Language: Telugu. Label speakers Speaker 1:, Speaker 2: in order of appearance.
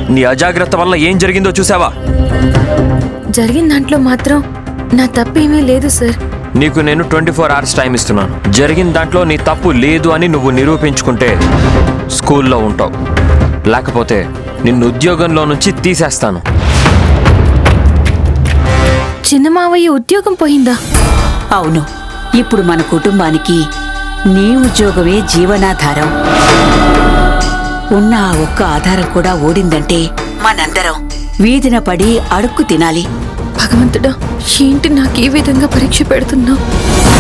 Speaker 1: నీ అజాగ్రత్త వల్ల ఏం జరిగిందో చూసావా
Speaker 2: జరిగిన దాంట్లో మాత్రం నా తప్పేమీ లేదు సార్
Speaker 1: నీకు నేను ట్వంటీ ఫోర్ అవర్స్ టైం ఇస్తున్నాను జరిగిన దాంట్లో నీ తప్పు లేదు అని నువ్వు నిరూపించుకుంటే స్కూల్లో ఉంటావు లేకపోతే నిన్ను ఉద్యోగంలో నుంచి తీసేస్తాను
Speaker 2: చిన్న మావయ్య ఉద్యోగం పోయిందా
Speaker 3: అవును ఇప్పుడు మన కుటుంబానికి నీ ఉద్యోగమే జీవనాధారం ఉన్న ఆ ఒక్క ఆధారం కూడా ఓడిందంటే మనందరం వీధిన పడి అడుక్కు తినాలి
Speaker 2: భగవంతుడా ఏంటి నాకు ఈ విధంగా పరీక్ష పెడుతున్నావు